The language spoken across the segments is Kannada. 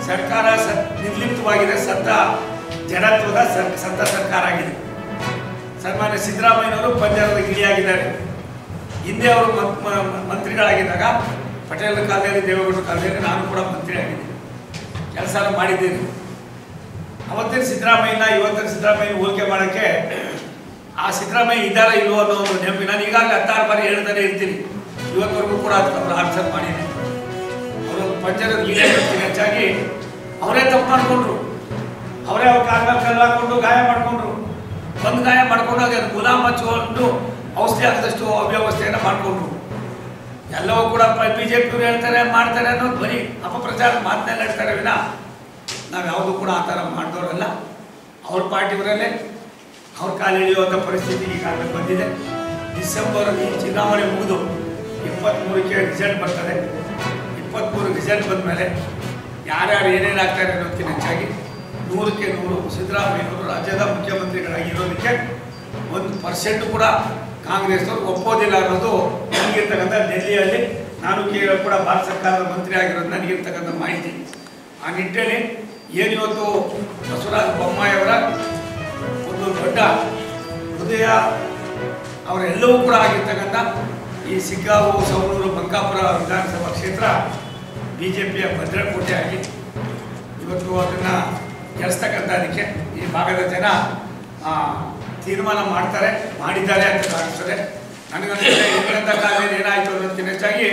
ಸರ್ಕಾರ ಸ ನಿರ್ಲಿಪ್ತವಾಗಿದೆ ಸತ್ತ ಜಡತ್ವದ ಸರ್- ಸತ್ತ ಸರ್ಕಾರ ಆಗಿದೆ ಸನ್ಮಾನ್ಯ ಸಿದ್ದರಾಮಯ್ಯನವರು ಪಂಜಾಬದ ಗಿಳಿಯಾಗಿದ್ದಾರೆ ಹಿಂದೆ ಅವರು ಮ- ಮ- ಮಂತ್ರಿಗಳಾಗಿದ್ದಾಗ ಪಟೇಲ್ ಕಾಲದಲ್ಲಿ ದೇವೇಗೌಡರ ಕಾಲದಲ್ಲಿ ನಾನು ಕೂಡ ಮಂತ್ರಿ ಆಗಿದ್ದೀನಿ ಕೆಲಸ ಮಾಡಿದ್ದೀನಿ ಅವತ್ತಿನ ಸಿದ್ದರಾಮಯ್ಯನ ಇವತ್ತಿನ ಸಿದ್ದರಾಮಯ್ಯನ ಹೋಲಿಕೆ ಮಾಡೋಕ್ಕೆ ಆ ಸಿದ್ದರಾಮಯ್ಯ ಇದ್ದಾರ ಇಲ್ವೋ ಅನ್ನೋ ಒಂದು ನೆನಪು ನಾನು ಈಗಾಗಲೇ ಹತ್ತಾರು ಬಾರಿ ಹೇಳ್ತಾನೆ ಇರ್ತೀನಿ ಇವತ್ತವರೆಗೂ ಕೂಡ ಅದಕ್ಕೆ ಅವರು ಆನ್ಸರ್ ಮಾಡಿದ್ದೀನಿ ಅವರು ಪಂಚರದ ಗೀಡೆ ಹೇಳ್ತೀನಿ ಹೆಚ್ಚಾಗಿ ಅವರೇ ತಪ್ಪು ಮಾಡಿಕೊಂಡ್ರು ಅವರೇ ಅವ್ರ ಕಾಲ ಮೇಲೆ ಕಲ್ಲು ಹಾಕೊಂಡು ಗಾಯ ಮಾಡಿಕೊಂಡ್ರು ಒಂದು ಗಾಯ ಮಾಡ್ಕೊಂಡಾಗ ಅದು ಗುಲಾಮ್ ಹಚ್ಕೊಂಡು ಔಷಧಿ ಹಾಕಿದಷ್ಟು ಅವ್ಯವಸ್ಥೆಯನ್ನು ಮಾಡಿಕೊಂಡ್ರು ಎಲ್ಲವೂ ಕೂಡ ಬಿ ಜೆ ಪಿಯವರು ಹೇಳ್ತಾರೆ ಮಾಡ್ತಾರೆ ಅನ್ನೋದು ಬರೀ ಅಪಪ್ರಚಾರ ಮಾತನ್ನೆಲ್ಲ ಹೇಳ್ತಾರೆ ವಿನ ನಾವು ಯಾವುದು ಕೂಡ ಆ ಥರ ಮಾಡಿದವರಲ್ಲ ಅವ್ರ ಪಾರ್ಟಿಯವರಲ್ಲೇ ಅವ್ರ ಕಾಲು ಹಿಡಿಯುವಂಥ ಪರಿಸ್ಥಿತಿ ಈಗಾಗಲೇ ಬಂದಿದೆ ಡಿಸೆಂಬರ್ ಈ ಚುನಾವಣೆ ಮುಗಿದು ಇಪ್ಪತ್ತ್ಮೂರಕ್ಕೆ ರಿಸಲ್ಟ್ ಬರ್ತದೆ ಇಪ್ಪತ್ತ್ಮೂರು ರಿಸಲ್ಟ್ ಬಂದ ಮೇಲೆ ಯಾರ್ಯಾರು ಏನೇನು ಆಗ್ತಾರೆ ಅನ್ನೋದಕ್ಕಿಂತ ಹೆಚ್ಚಾಗಿ ನೂರಕ್ಕೆ ನೂರು ಸಿದ್ದರಾಮಯ್ಯನವರು ರಾಜ್ಯದ ಮುಖ್ಯಮಂತ್ರಿಗಳಾಗಿರೋದಕ್ಕೆ ಒಂದು ಪರ್ಸೆಂಟ್ ಕೂಡ ಕಾಂಗ್ರೆಸ್ನವ್ರು ಒಪ್ಪೋದಿಲ್ಲ ಅನ್ನೋದು ನನಗಿರ್ತಕ್ಕಂಥ ಡೆಲ್ಲಿಯಲ್ಲಿ ನಾನು ಕೇವಲ ಕೂಡ ಭಾರತ ಸರ್ಕಾರದ ಮಂತ್ರಿ ಆಗಿರೋದು ನನಗಿರ್ತಕ್ಕಂಥ ಮಾಹಿತಿ ಆ ನಿಟ್ಟಿನಲ್ಲಿ ಏನು ಇವತ್ತು ಬಸವರಾಜ ಬೊಮ್ಮಾಯಿಯವರ ಒಂದು ದೊಡ್ಡ ಹೃದಯ ಅವರೆಲ್ಲವೂ ಕೂಡ ಆಗಿರ್ತಕ್ಕಂಥ ಈ ಸಿಗ್ಗಾವು ಸವಣೂರು ಬಂಕಾಪುರ ವಿಧಾನಸಭಾ ಕ್ಷೇತ್ರ ಬಿ ಜೆ ಪಿಯ ಭದ್ರಕೋಟೆ ಆಗಿ ಇವತ್ತು ಅದನ್ನು ಗೆಲ್ಲಿಸ್ತಕ್ಕಂಥದಕ್ಕೆ ಈ ಭಾಗದ ಜನ ಆ, ತೀರ್ಮಾನ ಮಾಡ್ತಾರೆ ಮಾಡಿದ್ದಾರೆ ಅಂತ ಕಾಣಿಸ್ತದೆ ನನಗನ್ಸುತ್ತೆ ಇಂದಿನ ಕಾಲದಲ್ಲಿ ಏನಾಯಿತು ಅನ್ನೋದಕ್ಕಿಂತ ಹೆಚ್ಚಾಗಿ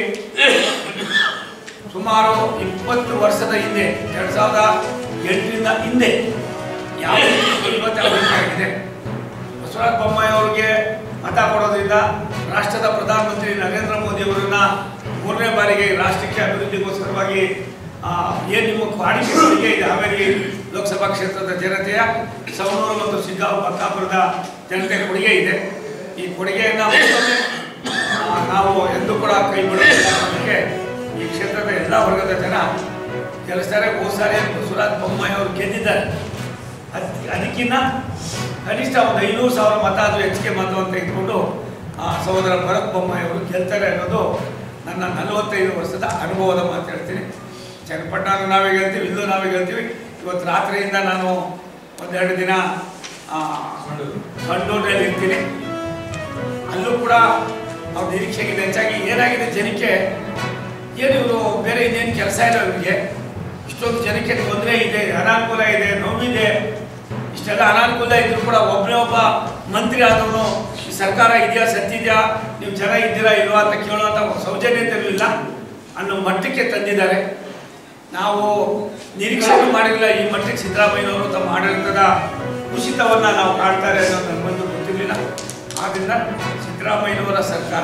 ಸುಮಾರು ಇಪ್ಪತ್ತು ವರ್ಷದ ಹಿಂದೆ ಎರಡು ಸಾವಿರದ ಎಂಟರಿಂದ ಹಿಂದೆ ಯಾವ ರೀತಿ ಇವತ್ತು ಅಭಿವೃದ್ಧಿ ಆಗಿದೆ ಬಸವರಾಜ ಬೊಮ್ಮಾಯಿ ಅವರಿಗೆ ಮತ ಕೊಡೋದ್ರಿಂದ ರಾಷ್ಟ್ರದ ಪ್ರಧಾನಮಂತ್ರಿ ನರೇಂದ್ರ ಮೋದಿ ಅವರನ್ನ ಮೂರನೇ ಬಾರಿಗೆ ರಾಷ್ಟ್ರಕ್ಕೆ ಅಭಿವೃದ್ಧಿಗೋಸ್ಕರವಾಗಿ ಆ, ಏನು ನಿಮ್ಮ ವಾಣಿಜ್ಯ ಕೊಡುಗೆ ಇದೆ ಹಾವೇರಿ ಲೋಕಸಭಾ ಕ್ಷೇತ್ರದ ಜನತೆಯ ಸವಣೂರು ಮತ್ತು ಸಿಗ್ಗಾಂವ್ ಬಕ್ಕಾಪುರದ ಜನತೆಯ ಕೊಡುಗೆ ಇದೆ ಈ ಕೊಡುಗೆಯನ್ನು ಮತ್ತೊಮ್ಮೆ ಆ, ನಾವು ಎಂದೂ ಕೂಡ ಕೈ ಬಿಡೋದಕ್ಕೆ ಈ ಕ್ಷೇತ್ರದ ಎಲ್ಲ ವರ್ಗದ ಜನ ಗೆಲ್ಲಿಸ್ತಾರೆ ಹೋದ ಸಾರಿ ಬಸವರಾಜ ಬೊಮ್ಮಾಯಿ ಅವರು ಗೆದ್ದಿದ್ದಾರೆ ಅದ್ ಅದಕ್ಕಿಂತ ಕನಿಷ್ಠ ಒಂದು ಐನೂರು ಸಾವಿರ ಮತ ಅದು ಹೆಚ್ಚಿಗೆ ಮತ ಅಂತ ಇಟ್ಕೊಂಡು ಆ, ಸಹೋದರ ಭರತ್ ಬೊಮ್ಮಾಯಿ ಅವರು ಗೆಲ್ತಾರೆ ಅನ್ನೋದು ನನ್ನ ನಲವತ್ತೈದು ವರ್ಷದ ಅನುಭವದ ಮಾತು ಹೇಳ್ತೀನಿ ಚನ್ನಪಟ್ಟಣ ನಾವೇ ಗೆಲ್ತೀವಿ ಇಲ್ಲೂ ನಾವೇ ಗೆಲ್ತೀವಿ ಇವತ್ತು ರಾತ್ರಿಯಿಂದ ನಾನು ಒಂದೆರಡು ದಿನ ಕಂಡೂರಲ್ಲಿ ಇರ್ತೀನಿ ಅಲ್ಲೂ ಕೂಡ ಅವ್ರ ನಿರೀಕ್ಷೆಗಿದೆ ಹೆಚ್ಚಾಗಿ ಏನಾಗಿದೆ ಜನಕ್ಕೆ ಏನು ಇವರು ಬೇರೆ ಇನ್ನೇನು ಕೆಲಸ ಇಲ್ಲ ಇವರಿಗೆ ಇಷ್ಟೊಂದು ಜನಕ್ಕೆ ತೊಂದರೆ ಇದೆ ಅನಾನುಕೂಲ ಇದೆ ನೋವಿದೆ ಇಷ್ಟೆಲ್ಲ ಅನಾನುಕೂಲ ಇದ್ರು ಕೂಡ ಒಬ್ಬನೇ ಒಬ್ಬ ಮಂತ್ರಿ ಆದವನು ಈ ಸರ್ಕಾರ ಇದೆಯಾ ಸತ್ತಿದೆಯಾ ನೀವು ಜನ ಇದ್ದೀರಾ ಇಲ್ವಾ ಅಂತ ಕೇಳುವಂಥ ಸೌಜನ್ಯತೆಯೂ ಇಲ್ಲ ಅನ್ನೋ ಮಟ್ಟಕ್ಕೆ ತಂದಿದ್ದಾರೆ ನಾವು ನಿರೀಕ್ಷೆ ಮಾಡಿರಲಿಲ್ಲ ಈ ಮಟ್ಟಕ್ಕೆ ಸಿದ್ದರಾಮಯ್ಯನವರು ತಮ್ಮ ಆಡಳಿತದ ಕುಸಿತವನ್ನು ನಾವು ಕಾಣ್ತಾರೆ ಅನ್ನೋದು ನಮಗೊಂದು ಗೊತ್ತಿರಲಿಲ್ಲ ಆದ್ದರಿಂದ ಸಿದ್ದರಾಮಯ್ಯನವರ ಸರ್ಕಾರ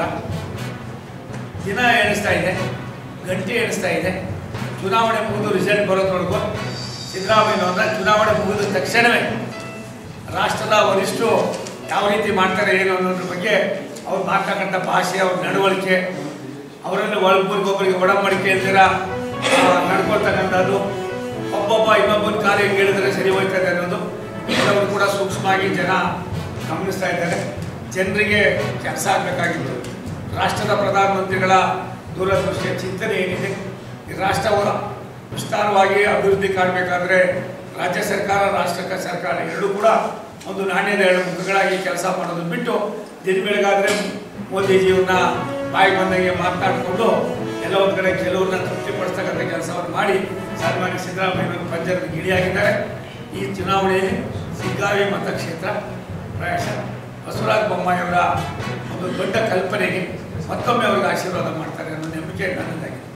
ದಿನ ಎಣಿಸ್ತಾ ಇದೆ ಗಂಟೆ ಎಣಿಸ್ತಾ ಇದೆ ಚುನಾವಣೆ ಮುಗಿದು ರಿಸಲ್ಟ್ ಬರೋದ್ರೊಳಗೂ ಸಿದ್ದರಾಮಯ್ಯನವ್ರನ್ನ ಚುನಾವಣೆ ಮುಗಿದ ತಕ್ಷಣವೇ ರಾಷ್ಟ್ರದ ವರಿಷ್ಠರು ಯಾವ ರೀತಿ ಮಾಡ್ತಾರೆ ಏನು ಅನ್ನೋದ್ರ ಬಗ್ಗೆ ಅವ್ರು ಮಾತನಾಡ್ತಕ್ಕಂಥ ಭಾಷೆ ಅವ್ರ ನಡವಳಿಕೆ ಅವರಲ್ಲಿ ಒಬ್ಬರಿಗೊಬ್ಬರಿಗೆ ಒಡಂಬಡಿಕೆ ಇಲ್ದಿರ ಆ, ನಡ್ಕೊಳ್ತಕ್ಕಂಥದ್ದು ಒಬ್ಬೊಬ್ಬ ಇನ್ನೊಬ್ಬನ ಕಾರ್ಯ ಹೇಳಿದ್ರೆ ಸರಿ ಹೋಯ್ತದೆ ಅನ್ನೋದು ಎಲ್ಲವರು ಕೂಡ ಸೂಕ್ಷ್ಮವಾಗಿ ಜನ ಗಮನಿಸ್ತಾ ಇದ್ದಾರೆ ಜನರಿಗೆ ಕೆಲಸ ಆಗಬೇಕಾಗಿತ್ತು ರಾಷ್ಟ್ರದ ಪ್ರಧಾನಮಂತ್ರಿಗಳ ದೂರದೃಷ್ಟಿಯ ಚಿಂತನೆ ಏನಿದೆ ಈ ರಾಷ್ಟ್ರವ ವಿಸ್ತಾರವಾಗಿ ಅಭಿವೃದ್ಧಿ ಕಾಣಬೇಕಾದ್ರೆ ರಾಜ್ಯ ಸರ್ಕಾರ ರಾಷ್ಟ್ರ ಸರ್ಕಾರ ಎರಡೂ ಕೂಡ ಒಂದು ನಾಣ್ಯದ ಎರಡು ಮುಖಗಳಾಗಿ ಕೆಲಸ ಮಾಡೋದು ಬಿಟ್ಟು ದಿನ ಬೆಳಗಾದ್ರೆ ಮೋದಿಜಿಯವ್ರನ್ನ ಬಾಯಿ ಬಂದಂಗೆ ಮಾತನಾಡಿಕೊಂಡು ಎಲ್ಲ ಒಂದು ಕಡೆ ಕೆಲವ್ರನ್ನ ತೃಪ್ತಿಪಡಿಸ್ತಕ್ಕಂಥ ಕೆಲಸವನ್ನು ಮಾಡಿ ಸನ್ಮಾನ್ಯ ಸಿದ್ದರಾಮಯ್ಯನವರು ಪಂಜರದ ಗಿಳಿಯಾಗಿದ್ದಾರೆ ಈ ಚುನಾವಣೆಯಲ್ಲಿ ಸಿಗ್ಗಾವಿ ಮತಕ್ಷೇತ್ರ ಪ್ರಾಯಶಃ ಬಸವರಾಜ ಬೊಮ್ಮಾಯಿಯವರ ಒಂದು ದೊಡ್ಡ ಕಲ್ಪನೆಗೆ ಮತ್ತೊಮ್ಮೆ ಅವ್ರಿಗೆ ಆಶೀರ್ವಾದ ಮಾಡ್ತಾರೆ ಅನ್ನೋ ನಂಬಿಕೆ ನನ್ನದಾಗಿದೆ